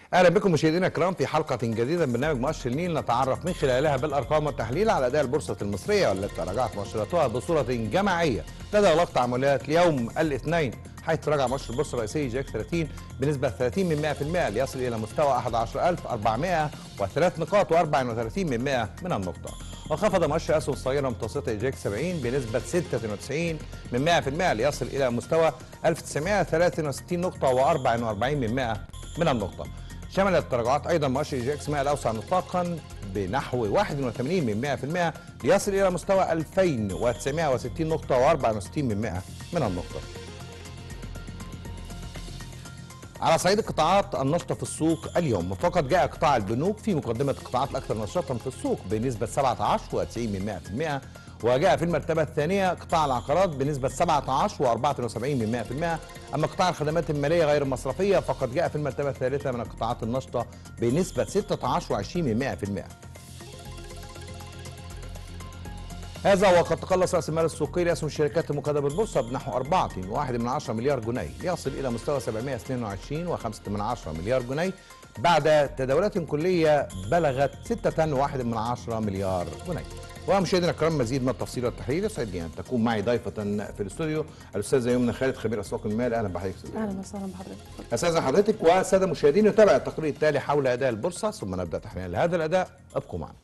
اهلا بكم مشاهدينا الكرام في حلقه جديده من برنامج مؤشر النيل نتعرف من خلالها بالارقام والتحليل على اداء البورصه المصريه والتي تراجعت مؤشراتها بصوره جماعيه لدى اغلاق تعاملات اليوم الاثنين حيث تراجع مؤشر البورصه الرئيسي جاك 30 بنسبه 30 من 100% ليصل الى مستوى 11400 نقاط و34 من 100 من النقطه وخفض مؤشر اسهم الصغيره المتوسطه جاك 70 بنسبه 96 من 100% ليصل الى مستوى 1963 نقطه و44 من 100 من النقطه شملت التراجعات ايضا مؤشر جي اكس 100 الاوسع نطاقا بنحو 81 من 100% ليصل الى مستوى 2960 نقطه و64 من 100 من النقطه. على صعيد القطاعات النشطه في السوق اليوم فقط جاء قطاع البنوك في مقدمه القطاعات الاكثر نشاطا في السوق بنسبه 17 و90 من 100% وجاء في المرتبة الثانية قطاع العقارات بنسبة 17 و74 من 100% أما قطاع الخدمات المالية غير المصرفية فقد جاء في المرتبة الثالثة من القطاعات النشطة بنسبة 16 و20 من 100% هذا وقد تقلص راس المال السوقي لاسهم الشركات المقيده بالبورصه بنحو 4.1 من 10 مليار جنيه ليصل الى مستوى 722 و5 من 10 مليار جنيه بعد تداولات كليه بلغت 6.1 من 10 مليار جنيه ومشاهدينا الكرام مزيد من التفصيل والتحليل يسعدني ان تكون معي ضيفه في الاستوديو الاستاذه يمنى خالد خبير اسواق المال اهلا بحضرتك اهلا وسهلا بحضرتك استاذه حضرتك والساده المشاهدين نتابع التقرير التالي حول اداء البورصه ثم نبدا تحليل هذا الاداء ابقوا معنا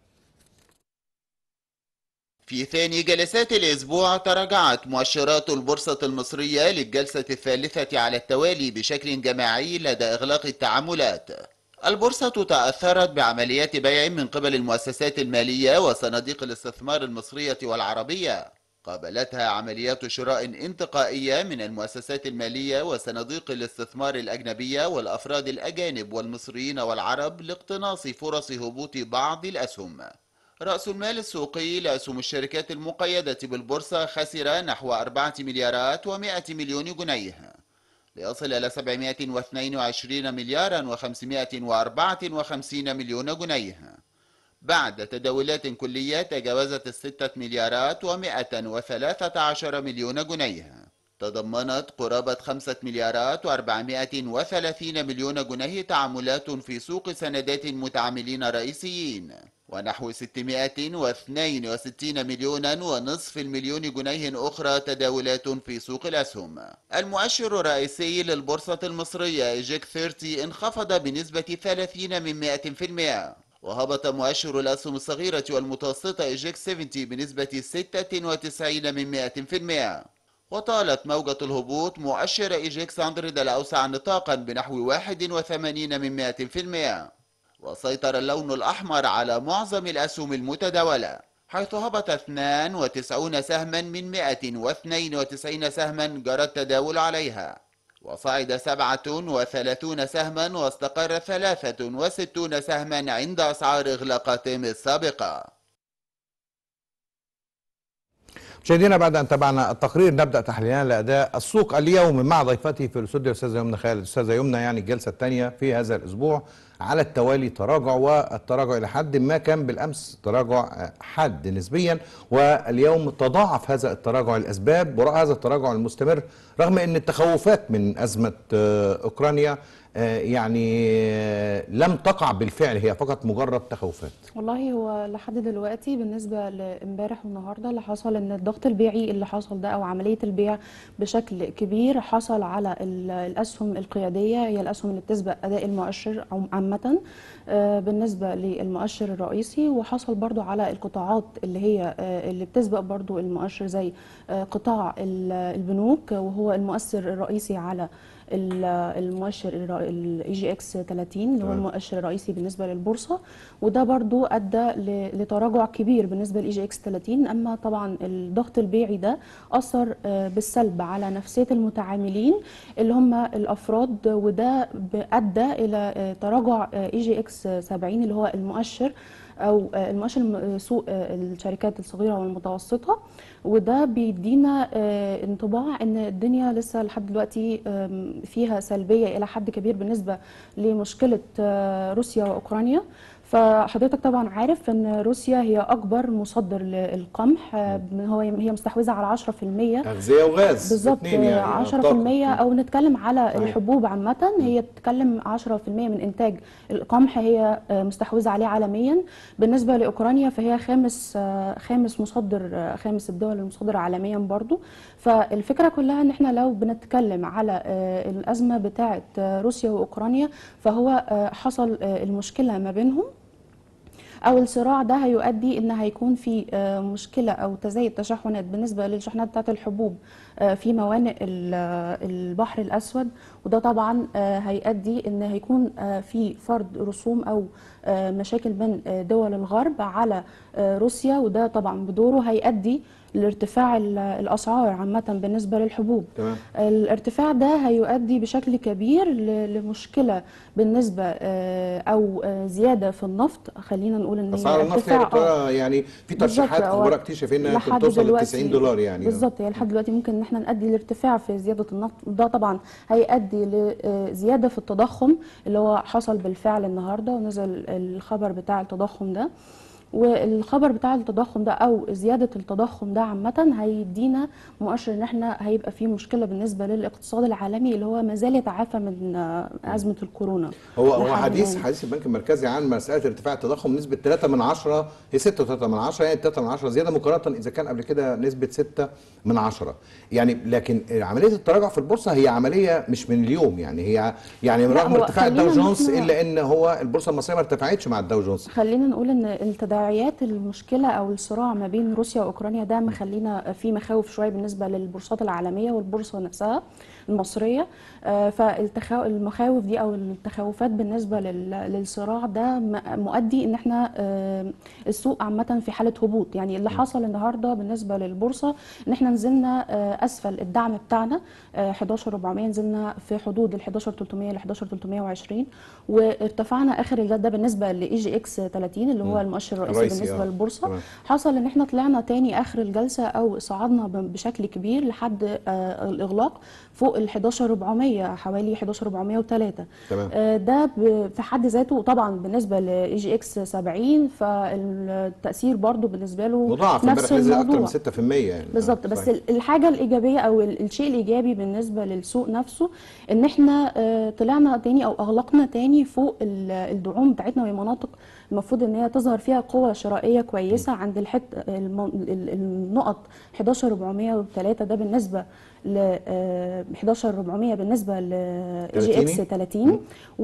في ثاني جلسات الأسبوع تراجعت مؤشرات البورصة المصرية للجلسة الثالثة على التوالي بشكل جماعي لدى إغلاق التعاملات البورصة تأثرت بعمليات بيع من قبل المؤسسات المالية وصناديق الاستثمار المصرية والعربية قابلتها عمليات شراء انتقائية من المؤسسات المالية وصناديق الاستثمار الأجنبية والأفراد الأجانب والمصريين والعرب لاقتناص فرص هبوط بعض الأسهم رأس المال السوقي لأسهم الشركات المقيدة بالبورصة خسر نحو 4 مليارات و100 مليون جنيه ليصل إلى 722 مليارا و554 مليون جنيه بعد تداولات كلية تجاوزت الستة مليارات و113 مليون جنيه تضمنت قرابة خمسة مليارات وأربعمائة وثلاثين مليون جنيه تعاملات في سوق سندات متعاملين رئيسيين ونحو 662 مليونا ونصف المليون جنيه أخرى تداولات في سوق الأسهم المؤشر الرئيسي للبورصة المصرية إيجيك 30 انخفض بنسبة 30 من 100% وهبط مؤشر الأسهم الصغيرة والمتوسطة إيجيك 70 بنسبة 96 من 100% وطالت موجة الهبوط مؤشر إيجيكس 100 الأوسع نطاقا بنحو 81 من 100% وسيطر اللون الأحمر على معظم الأسهم المتداولة حيث هبط 92 سهما من 192 سهما جرى التداول عليها وصعد 37 سهما واستقر 63 سهما عند أسعار إغلاقاتهم السابقة مشاهدينا بعد ان تابعنا التقرير نبدا تحليلنا لاداء السوق اليوم مع ضيفتي في الاستوديو الاستاذه يمنى خالد استاذه يمنى يعني الجلسه الثانيه في هذا الاسبوع على التوالي تراجع والتراجع الى حد ما كان بالامس تراجع حاد نسبيا واليوم تضاعف هذا التراجع الاسباب وراء هذا التراجع المستمر رغم ان التخوفات من ازمه اوكرانيا يعني لم تقع بالفعل هي فقط مجرد تخوفات والله هو لحد دلوقتي بالنسبه لامبارح والنهارده اللي حصل ان الضغط البيعي اللي حصل ده او عمليه البيع بشكل كبير حصل على الاسهم القياديه هي الاسهم اللي بتسبق اداء المؤشر عامه بالنسبه للمؤشر الرئيسي وحصل برضو على القطاعات اللي هي اللي بتسبق برضو المؤشر زي قطاع البنوك وهو المؤثر الرئيسي على المؤشر الاي جي اكس 30 اللي هو المؤشر الرئيسي بالنسبه للبورصه وده برضو ادى لتراجع كبير بالنسبه للاي جي اكس 30 اما طبعا الضغط البيعي ده اثر بالسلب على نفسيه المتعاملين اللي هم الافراد وده ادى الى تراجع اي جي اكس 70 اللي هو المؤشر او المؤشر سوق الشركات الصغيره والمتوسطه وده بيدينا انطباع ان الدنيا لسه لحد دلوقتي فيها سلبيه الى حد كبير بالنسبه لمشكله روسيا واوكرانيا فحضرتك طبعا عارف ان روسيا هي اكبر مصدر للقمح آه، هو هي مستحوذه على 10% اغذيه وغاز بالظبط الاتنين يعني 10% طاقة. او نتكلم على صحيح. الحبوب عامه هي بتتكلم 10% من انتاج القمح هي آه، مستحوذه عليه عالميا بالنسبه لاوكرانيا فهي خامس آه، خامس مصدر آه، خامس الدول المصدره عالميا برضو فالفكره كلها ان احنا لو بنتكلم على آه، الازمه بتاعه آه، روسيا واوكرانيا فهو آه، حصل آه، المشكله ما بينهم او الصراع ده هيؤدي ان هيكون في آه، مشكله او تزايد تشحنات بالنسبه للشحنات بتاعه الحبوب آه، في موانئ ال- آه، البحر الاسود وده طبعا آه، هيؤدي ان هيكون آه، في فرض رسوم او آه، مشاكل بين آه، دول الغرب على آه، روسيا وده طبعا بدوره هيؤدي لارتفاع ال- الاسعار عامه بالنسبه للحبوب تمام الارتفاع ده هيؤدي بشكل كبير ل- لمشكله بالنسبه آه، او آه، زياده في النفط خلينا نقول ان هي اسعار النفط هي ارتفاع آه، دكتورة يعني في بالظبط، ترشيحات هو خبراء كتير شايفين انها لحد توصل ل دلوقتي 90 دولار يعني بالظبط هي لحد دلوقتي ممكن ان احنا نؤدي لارتفاع في زياده النفط ده طبعا هيؤدي لزياده في التضخم اللي هو حصل بالفعل النهارده ونزل الخبر بتاع التضخم ده والخبر بتاع التضخم ده او زياده التضخم ده عامه هيدينا مؤشر ان احنا هيبقى في مشكله بالنسبه للاقتصاد العالمي اللي هو ما زال يتعافى من آه، ازمه الكورونا هو هو لحد حديث الآن. حديث البنك المركزي عن مساله ارتفاع التضخم نسبه 3 من 10 هي 6 و3 من 10 يعني 3 من 10 زياده مقارنه اذا كان قبل كده نسبه 6 من 10 يعني لكن عمليه التراجع في البورصه هي عمليه مش من اليوم يعني هي يعني لا، رغم هو ارتفاع خلينا الداو جونز نحن- الا ان هو البورصه المصريه ما ارتفعتش مع الداو جونز خلينا نقول ان التداعيات المشكله او الصراع ما بين روسيا واوكرانيا ده مخلينا في مخاوف شويه بالنسبه للبورصات العالميه والبورصه نفسها المصريه فالمخاوف دي او التخوفات بالنسبه لل- للصراع ده م- مؤدي ان احنا آه، السوق عامه في حاله هبوط يعني اللي حصل النهارده بالنسبه للبورصه ان احنا نزلنا آه، اسفل الدعم بتاعنا آه، 11400 نزلنا في حدود ال 11300 ل 11320 وارتفعنا اخر الجد ده بالنسبه لاي جي اكس 30 اللي هو المؤشر الرئيسي الرئيسي، بالنسبه آه. للبورصه تمام. حصل ان احنا طلعنا تاني اخر الجلسه او صعدنا ب- بشكل كبير لحد آه، الاغلاق فوق ال 11400 حوالي 11403 تمام. آه، ده ب- في حد ذاته طبعا بالنسبه لاي جي اكس 70 فالتاثير برضو بالنسبه له مضاعف نفس امبارح نزل اكتر الموضوع من 6% يعني بالظبط آه، بس صحيح. ال- الحاجه الايجابيه او ال- الشيء الايجابي بالنسبه للسوق نفسه ان احنا آه، طلعنا تاني او اغلقنا تاني فوق ال- الدعوم بتاعتنا وهي مناطق المفروض ان هي تظهر فيها قوه شرائيه كويسه عند الحت الم- ال- النقط 11403 ده بالنسبه ل آه، 11400 بالنسبه ل اي جي اكس 30. 30 و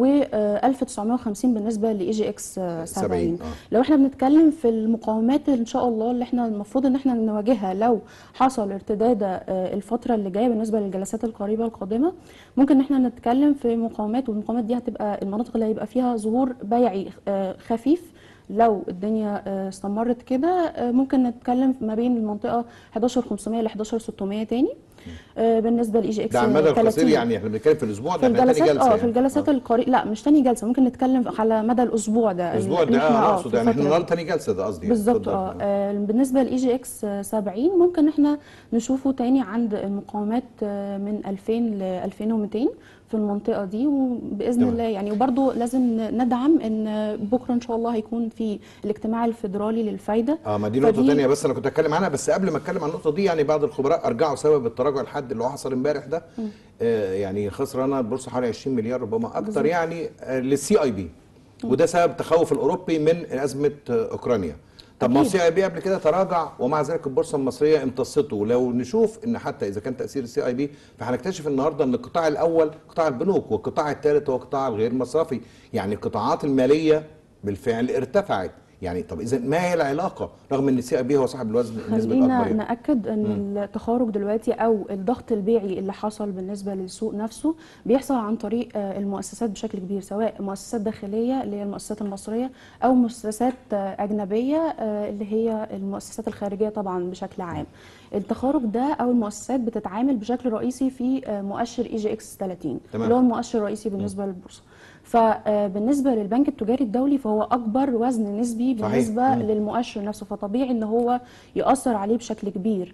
1950 بالنسبه لاي جي اكس 70 70 آه. لو احنا بنتكلم في المقاومات ان شاء الله اللي احنا المفروض ان احنا نواجهها لو حصل ارتداد آه، الفتره اللي جايه بالنسبه للجلسات القريبه القادمه ممكن ان احنا نتكلم في مقاومات والمقاومات دي هتبقى المناطق اللي هيبقى فيها ظهور بيعي آه، خفيف لو الدنيا آه، استمرت كده آه، ممكن نتكلم ما بين المنطقه 11500 ل 11600 تاني آه، بالنسبه لاي جي اكس ده على المدى القصير 30. يعني احنا بنتكلم في الاسبوع في ده احنا تاني الجلسات جلسه اه يعني. في الجلسات القريبه لا مش تاني جلسه ممكن نتكلم على مدى الاسبوع ده الاسبوع إن ده إحنا اه في اقصد يعني احنا الفترة النهارده دي. تاني جلسه ده قصدي يعني. بالظبط اتفضل. اه آه، بالنسبه لاي جي اكس 70 ممكن احنا نشوفه تاني عند المقاومات آه، من 2000 ل 2200 في المنطقه دي وباذن تمام. الله يعني وبرضه لازم ندعم ان بكره ان شاء الله هيكون في الاجتماع الفيدرالي للفايده اه ما دي نقطة فدي- تانية بس أنا كنت أتكلم عنها بس قبل ما أتكلم عن النقطة دي يعني بعض الخبراء أرجعوا سبب التراجع الحاد اللي هو حصل امبارح ده آه يعني خسرانة البورصة حوالي 20 مليار ربما أكتر بالظبط. يعني آه للسي أي بي وده سبب التخوف الأوروبي من أزمة آه أوكرانيا طب ما هو أكيد. السي اي بي قبل كده تراجع ومع ذلك البورصه المصريه امتصته لو نشوف ان حتى اذا كان تاثير السي اي بي فهنكتشف النهارده ان القطاع الاول قطاع البنوك والقطاع الثالث هو قطاع الغير مصرفي يعني القطاعات الماليه بالفعل ارتفعت يعني طب اذا ما هي العلاقه رغم ان السي اي بي هو صاحب الوزن النسبه خلينا الاكبر يعني. ناكد ان التخارج دلوقتي او الضغط البيعي اللي حصل بالنسبه للسوق نفسه بيحصل عن طريق آه، المؤسسات بشكل كبير سواء مؤسسات داخليه اللي هي المؤسسات المصريه او مؤسسات آه، اجنبيه آه، اللي هي المؤسسات الخارجيه طبعا بشكل عام التخارج ده او المؤسسات بتتعامل بشكل رئيسي في آه، مؤشر اي جي اكس 30 تمام. اللي هو المؤشر الرئيسي بالنسبه للبورصه فبالنسبه للبنك التجاري الدولي فهو اكبر وزن نسبي بي صحيح. بالنسبه مم. للمؤشر نفسه فطبيعي ان هو ياثر عليه بشكل كبير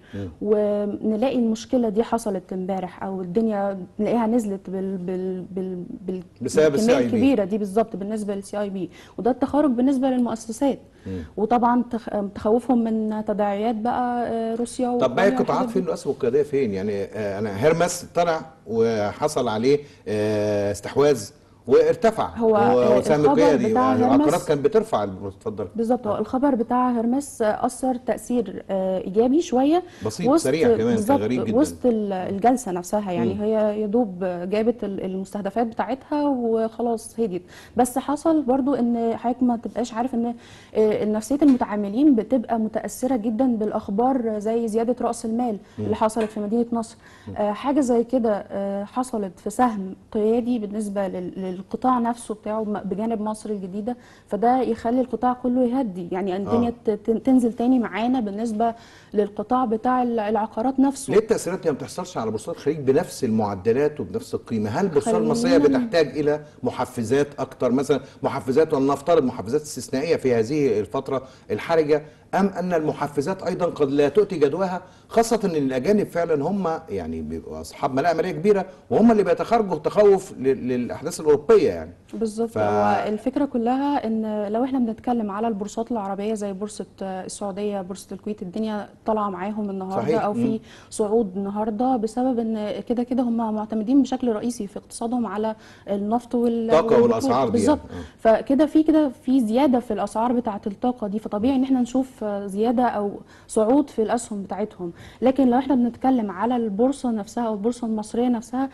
ونلاقي المشكله دي حصلت امبارح او الدنيا نلاقيها نزلت بال بال بال بال بسبب بالكمية ال CIB. الكبيره دي بالظبط بالنسبه للسي اي بي وده التخارج بالنسبه للمؤسسات وطبعا تخ- تخوفهم من تداعيات بقى آه، روسيا طب باقي وأوكرانيا القطاعات والحاجات فين دي. الاسهم القياديه فين يعني آه، انا هيرمس طلع وحصل عليه آه، استحواذ وارتفع هو، آه، وسهم الخبر القيادي بتاع يعني العقارات هيرمس- كانت بترفع اتفضل بالظبط هو الخبر بتاع هرمس اثر تاثير آه، ايجابي شويه بسيط، سريع كمان، كان بالظبط غريب جدا. وسط ال- الجلسه نفسها يعني هي يا دوب جابت ال- المستهدفات بتاعتها وخلاص هديت بس حصل برضو ان حضرتك ما تبقاش عارف ان آه، نفسيه المتعاملين بتبقى متاثره جدا بالاخبار زي زياده راس المال اللي حصلت في مدينه نصر آه، حاجه زي كده آه، حصلت في سهم قيادي بالنسبه لل- للقطاع نفسه بتاعه م- بجانب مصر الجديده فده يخلي القطاع كله يهدي يعني الدنيا ت- ت- تنزل تاني معانا بالنسبه للقطاع بتاع ال- العقارات نفسه ليه التاثيرات دي ما بتحصلش على بورصات الخليج بنفس المعدلات وبنفس القيمه هل البورصه خلينا- المصريه بتحتاج الى محفزات اكتر مثلا محفزات ولنفترض محفزات استثنائيه في هذه الفتره الحرجه ام ان المحفزات ايضا قد لا تؤتي جدواها خاصه ان الاجانب فعلا هم يعني بيبقوا اصحاب ملاءه ماليه كبيره وهم اللي بيتخرجوا تخوف لل- للاحداث الاوروبيه يعني بالظبط ف- هو الفكره كلها ان لو احنا بنتكلم على البورصات العربيه زي بورصه آه، السعوديه بورصه الكويت الدنيا طالعه معاهم النهارده صحيح. او في صعود النهارده بسبب ان كده كده هم معتمدين بشكل رئيسي في اقتصادهم على النفط وال الطاقة والبترول. والأسعار دي بالظبط يعني. فكده في كده في زياده في الاسعار بتاعه الطاقه دي فطبيعي ان احنا نشوف آه، زياده او صعود في الاسهم بتاعتهم لكن لو احنا بنتكلم على البورصه نفسها او البورصه المصريه نفسها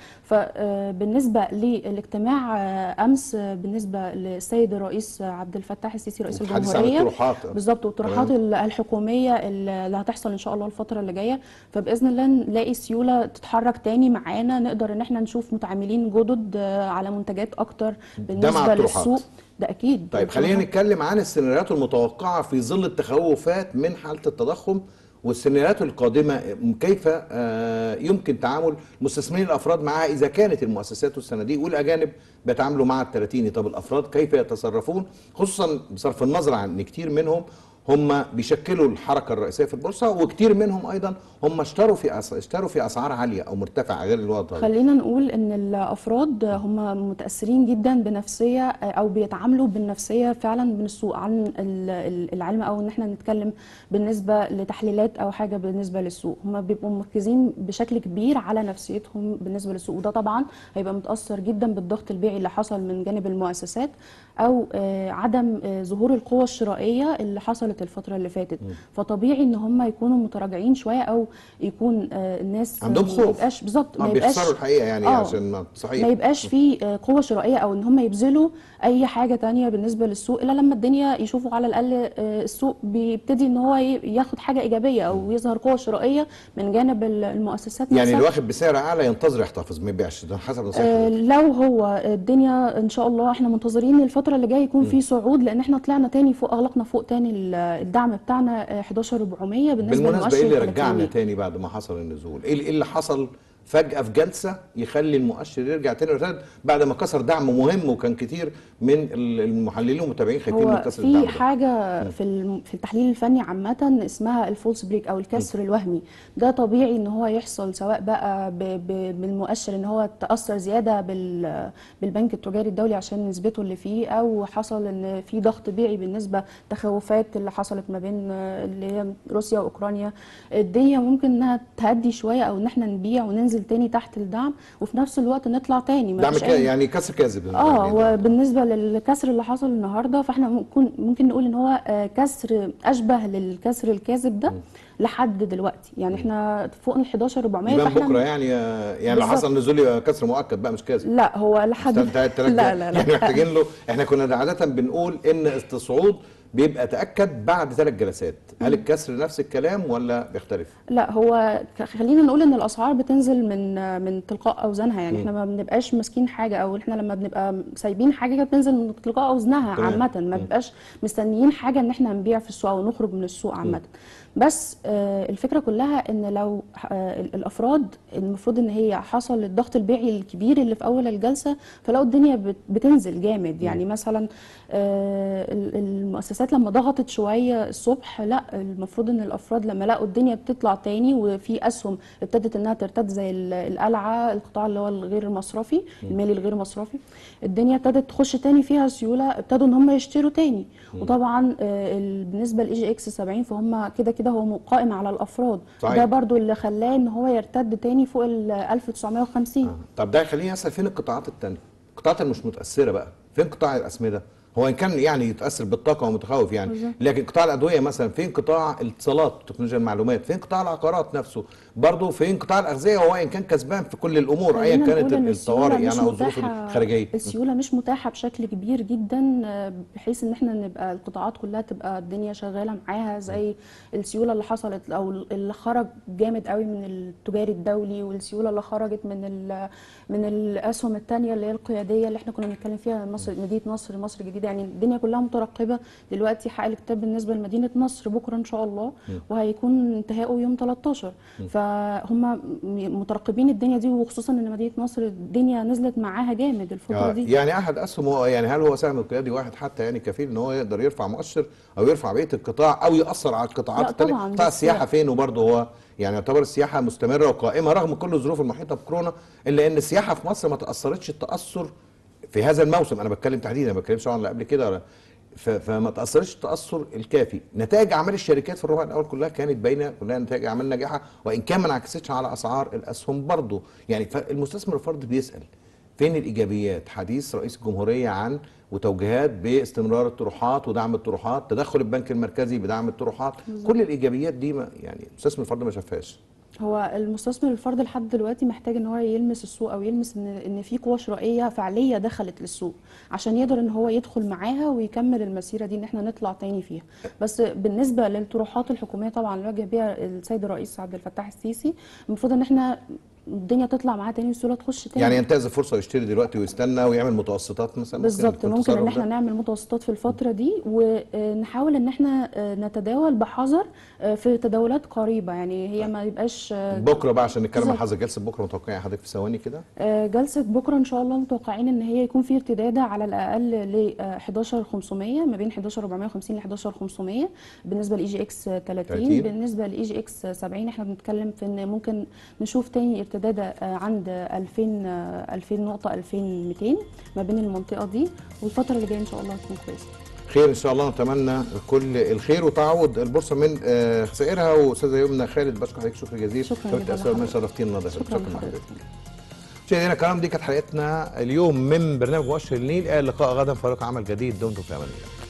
فبالنسبه للاجتماع آه، امس آه، بالنسبه للسيد الرئيس آه، عبد الفتاح السيسي رئيس والحديث عن الجمهوريه الطروحات. بالظبط والطروحات تمام. ال- الحكوميه اللي هتحصل ان شاء الله الفتره اللي جايه فباذن الله نلاقي سيوله تتحرك تاني معانا نقدر ان احنا نشوف متعاملين جدد آه، على منتجات اكتر بالنسبه الطروحات. للسوق ده اكيد طيب خلينا الطروحات. نتكلم عن السيناريوهات المتوقعة في ظل التخوفات من حالة التضخم والسيناريوهات القادمة كيف آه، يمكن تعامل المستثمرين الأفراد معها إذا كانت المؤسسات والصناديق والأجانب بيتعاملوا مع التلاتيني طب الأفراد كيف يتصرفون خصوصا بصرف النظر عن أن كتير منهم هم بيشكلوا الحركة الرئيسية في البورصة وكتير منهم أيضا هم اشتروا في أس... اشتروا في أسعار عالية أو مرتفعة غير الوضع خلينا نقول ان الافراد هم متاثرين جدا بنفسيه او بيتعاملوا بالنفسيه فعلا من السوق عن ال- ال- العلم او ان احنا نتكلم بالنسبه لتحليلات او حاجه بالنسبه للسوق هم بيبقوا مركزين بشكل كبير على نفسيتهم بالنسبه للسوق وده طبعا هيبقى متاثر جدا بالضغط البيعي اللي حصل من جانب المؤسسات او آه، عدم آه، ظهور القوه الشرائيه اللي حصلت الفتره اللي فاتت فطبيعي ان هم يكونوا متراجعين شويه او يكون آه، الناس عندهم ما خوف. يبقاش بالظبط آه، ما يبقاش بيخسروا الحقيقة يعني آه، عشان ما صحيح ما يبقاش في آه، قوة شرائية أو إن هم يبذلوا أي حاجة تانية بالنسبة للسوق إلا لما الدنيا يشوفوا على الأقل آه، السوق بيبتدي إن هو ي- ياخد حاجة إيجابية أو يظهر قوة شرائية من جانب ال- المؤسسات يعني نفسها. اللي واخد بسعر أعلى ينتظر يحتفظ ما يبيعش ده حسب نصيحتك آه، لو هو الدنيا ان شاء الله احنا منتظرين الفتره اللي جايه يكون في صعود لان احنا طلعنا تاني فوق اغلقنا فوق تاني ال- الدعم بتاعنا آه، 11400 بالنسبه بالمناسبة للمؤشر ايه اللي الثلاثيني. رجعنا تاني بعد ما حصل النزول؟ ايه إيه اللي حصل فجأة في جلسة يخلي المؤشر يرجع تاني وتالت بعد ما كسر دعم مهم وكان كتير من ال- المحللين والمتابعين خايفين من هو كسر الدعم في ده. حاجه في الم- في التحليل الفني عامه اسمها الفولس بريك او الكسر الوهمي ده طبيعي ان هو يحصل سواء بقى ب- ب- بالمؤشر ان هو تاثر زياده بال- بالبنك التجاري الدولي عشان نسبته اللي فيه او حصل ان في ضغط بيعي بالنسبه تخوفات اللي حصلت ما بين آه، اللي هي روسيا واوكرانيا الدنيا ممكن انها تهدي شويه او ان احنا نبيع وننزل تاني تحت الدعم وفي نفس الوقت نطلع تاني ما دعم فيش كا- أي- يعني كسر كاذب اه يعني هو بالنسبه للكسر اللي حصل النهارده فاحنا ممكن ممكن نقول ان هو آه، كسر اشبه للكسر الكاذب ده لحد دلوقتي يعني احنا فوق ال 11400 يبان فاحنا بكره يعني آه، يعني لو بالظبط. حصل نزول يبقى كسر مؤكد بقى مش كاذب لا هو لحد انت انت لا لا لا يعني محتاجين له احنا كنا عاده بنقول ان التصعود بيبقى تاكد بعد ثلاث جلسات هل الكسر نفس الكلام ولا بيختلف لا هو ك- خلينا نقول ان الاسعار بتنزل من من تلقاء اوزانها يعني احنا ما بنبقاش ماسكين حاجه او احنا لما بنبقى سايبين حاجه كده بتنزل من تلقاء اوزانها تمام. عامه ما بنبقاش مستنيين حاجه ان احنا نبيع في السوق او نخرج من السوق عامه بس آه، الفكره كلها ان لو آه، ال- الافراد المفروض ان هي حصل الضغط البيعي الكبير اللي في اول الجلسه فلو الدنيا بت- بتنزل جامد يعني مثلا آه، ال- المؤسسات الجلسات لما ضغطت شويه الصبح لا المفروض ان الافراد لما لقوا الدنيا بتطلع تاني وفي اسهم ابتدت انها ترتد زي ال- القلعه القطاع اللي هو الغير المصرفي المالي الغير مصرفي الدنيا ابتدت تخش تاني فيها سيوله ابتدوا ان هم يشتروا تاني وطبعا آه، ال- بالنسبه لاي جي اكس 70 فهم كده كده هو قائم على الافراد صحيح. ده برضو اللي خلاه ان هو يرتد تاني فوق ال 1950 طب ده يخليني اسال فين القطاعات التانية؟ القطاعات اللي مش متاثره بقى، فين قطاع الاسمده؟ هو ان كان يعني يتاثر بالطاقه ومتخوف يعني بالظبط. لكن قطاع الادويه مثلا فين قطاع الاتصالات وتكنولوجيا المعلومات فين قطاع العقارات نفسه برضه فين قطاع الاغذيه هو ان كان كسبان في كل الامور ايا خلينا كانت نقول إن الطوارئ السيولة يعني مش او الظروف متاحة- الخارجيه السيوله مش متاحه بشكل كبير جدا آه، بحيث ان احنا نبقى القطاعات كلها تبقى الدنيا شغاله معاها زي السيوله اللي حصلت او اللي خرج جامد قوي من التجاري الدولي والسيوله اللي خرجت من ال- من الاسهم الثانيه اللي هي القياديه اللي احنا كنا بنتكلم فيها مصر مدينه نصر مصر الجديده يعني الدنيا كلها مترقبه دلوقتي حق الكتاب بالنسبه لمدينه نصر بكره ان شاء الله وهيكون انتهائه يوم 13 فهم م- مترقبين الدنيا دي وخصوصا ان مدينه نصر الدنيا نزلت معاها جامد الفتره آه، دي يعني احد اسهم هو يعني هل هو سهم قيادي واحد حتى يعني كفيل ان هو يقدر يرفع مؤشر او يرفع بقيه القطاع او ياثر على القطاعات لا التانية طبعاً، قطاع بس- السياحه فين وبرضه هو يعني يعتبر السياحه مستمره وقائمه رغم كل الظروف المحيطه بكورونا الا ان السياحه في مصر ما تاثرتش التاثر في هذا الموسم انا بتكلم تحديدا ما بتكلمش عن اللي قبل كده ولا- ف- فما تاثرش التاثر الكافي نتائج اعمال الشركات في الربع الاول كلها كانت باينه كلها نتائج اعمال ناجحه وان كان ما انعكستش على اسعار الاسهم برضه يعني فالمستثمر الفردي بيسال فين الايجابيات حديث رئيس الجمهوريه عن وتوجيهات باستمرار الطروحات ودعم الطروحات تدخل البنك المركزي بدعم الطروحات كل الايجابيات دي ما يعني المستثمر الفردي ما شافهاش هو المستثمر الفردي لحد دلوقتي محتاج ان هو يلمس السوق او يلمس ان ان في قوى شرائيه فعليه دخلت للسوق عشان يقدر ان هو يدخل معاها ويكمل المسيره دي ان احنا نطلع تاني فيها بس بالنسبه للطروحات الحكوميه طبعا اللي وجه بيها السيد الرئيس عبد الفتاح السيسي المفروض ان احنا الدنيا تطلع معاه تاني والسيوله تخش تاني يعني ينتهز الفرصه ويشتري دلوقتي ويستنى ويعمل متوسطات مثلا بالظبط يكون ممكن ان التصرف احنا ده؟ نعمل متوسطات في الفتره دي ونحاول ان احنا نتداول بحذر في تداولات قريبه يعني هي ما يبقاش بكره بقى عشان نتكلم عن بالظبط. حظ جلسه بكره متوقعين حضرتك في ثواني كده آه، جلسة بكرة إن شاء الله متوقعين إن هي يكون في ارتدادة على الأقل ل 11500 ما بين 11450 ل 11500 بالنسبة لإي جي إكس 30 30. بالنسبة لإي جي إكس 70 إحنا بنتكلم في إن ممكن نشوف تاني ارتدادة آه، عند 2000 آه، 2000 نقطة 2200 ما بين المنطقة دي والفترة اللي جاية إن شاء الله هتكون كويسة خير ان شاء الله نتمنى كل الخير وتعوض البورصه من آه، خسائرها واستاذه يمنى خالد بشكر حضرتك شكر جزيل شكراً كابتن جداً أسود من لحضرتك. شرفتينا النهارده شكرا لحضرتك مشاهدينا الكرام دي كانت حلقتنا اليوم من برنامج مؤشر النيل الى اللقاء غدا فريق عمل جديد دمتم في امان الله